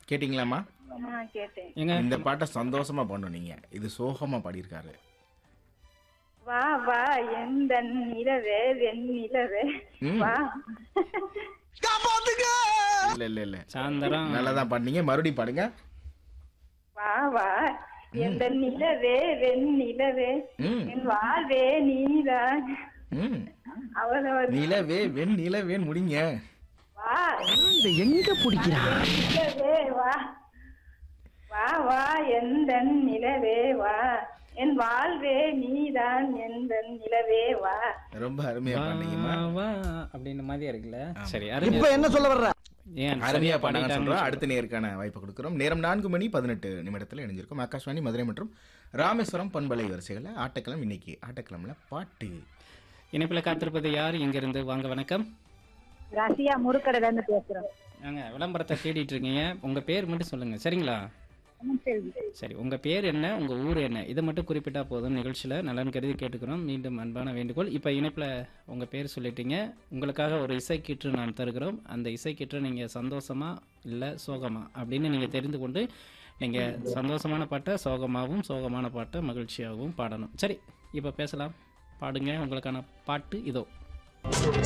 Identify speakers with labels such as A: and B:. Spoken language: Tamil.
A: கேட்டிங்களாம்மா
B: ஆ கேட்டேன்
C: ஏங்க
A: இந்த பாட்டை சந்தோஷமா பாடணும் நீங்க இது சோகமா பாடியிருக்காரு
B: வா வா எந்த நிலவே வெண்ணிலவே
A: ம்.
B: வா
A: இல்ல இல்ல இல்ல
C: சாயந்தரம்
A: நல்லா தான் பாடினீங்க மறுபடியும் பாடுங்க
B: வா வா எந்த நிலவே வெண்ணிலவே
A: ம்
B: என் வாழ்வே நீதான்
A: ம்
B: அவ்வளவு
A: நிலவே வெண் நிலவே முடிங்க
B: வா
D: இதை எங்க பிடிக்கிறான்
B: நிலவே வா வா வா எந்த நிலவே வா என் வாழ்வே நீதான் எந்த நிலவே வா
A: ரொம்ப அருமையா பாடினீங்கம்மா
C: வா, வா அப்படின்ற மாதிரியா இருக்குல்ல சரி
D: இப்ப
C: அருமையா
D: என்ன சொல்ல வர்ற
C: ஏன்
A: அருமையா
C: சரியா
A: பண்ணாங்க
C: பாடிட்டாங்கன்னு
A: சொல்றோம் அடுத்த நேருக்கான வாய்ப்பு கொடுக்குறோம் நேரம் நான்கு மணி பதினெட்டு நிமிடத்தில் இணைஞ்சிருக்கும் ஆகாஷ்வாணி மதுரை மற்றும் ராமேஸ்வரம் பண்பலை வரிசைகளில் ஆட்டக்கிழம் இன்னைக்கு ஆட்டக்கிழம்ல பாட்டு
C: இணைப்பில் காத்திருப்பது யார் இங்கிருந்து வாங்க வணக்கம்
B: ரசியா முறுக்கடையில இருந்து பேசுறோம்
C: ஏங்க விளம்பரத்தை தேடிட்டு இருக்கீங்க உங்க பேர் மட்டும் சொல்லுங்க சரிங்களா சரி உங்க பேர் என்ன உங்க ஊர் என்ன இதை மட்டும் குறிப்பிட்டா போதும் நிகழ்ச்சியில நலன் கருதி கேட்டுக்கிறோம் மீண்டும் அன்பான வேண்டுகோள் இப்போ இணைப்புல உங்க பேர் சொல்லிட்டீங்க உங்களுக்காக ஒரு இசைக்கீற்று நான் தருகிறோம் அந்த இசைக்கீற்று நீங்க சந்தோஷமா இல்ல சோகமா அப்படின்னு நீங்க தெரிந்து கொண்டு நீங்க சந்தோஷமான பாட்டை சோகமாகவும் சோகமான பாட்டை மகிழ்ச்சியாகவும் பாடணும் சரி இப்போ பேசலாம் பாடுங்க உங்களுக்கான பாட்டு இதோ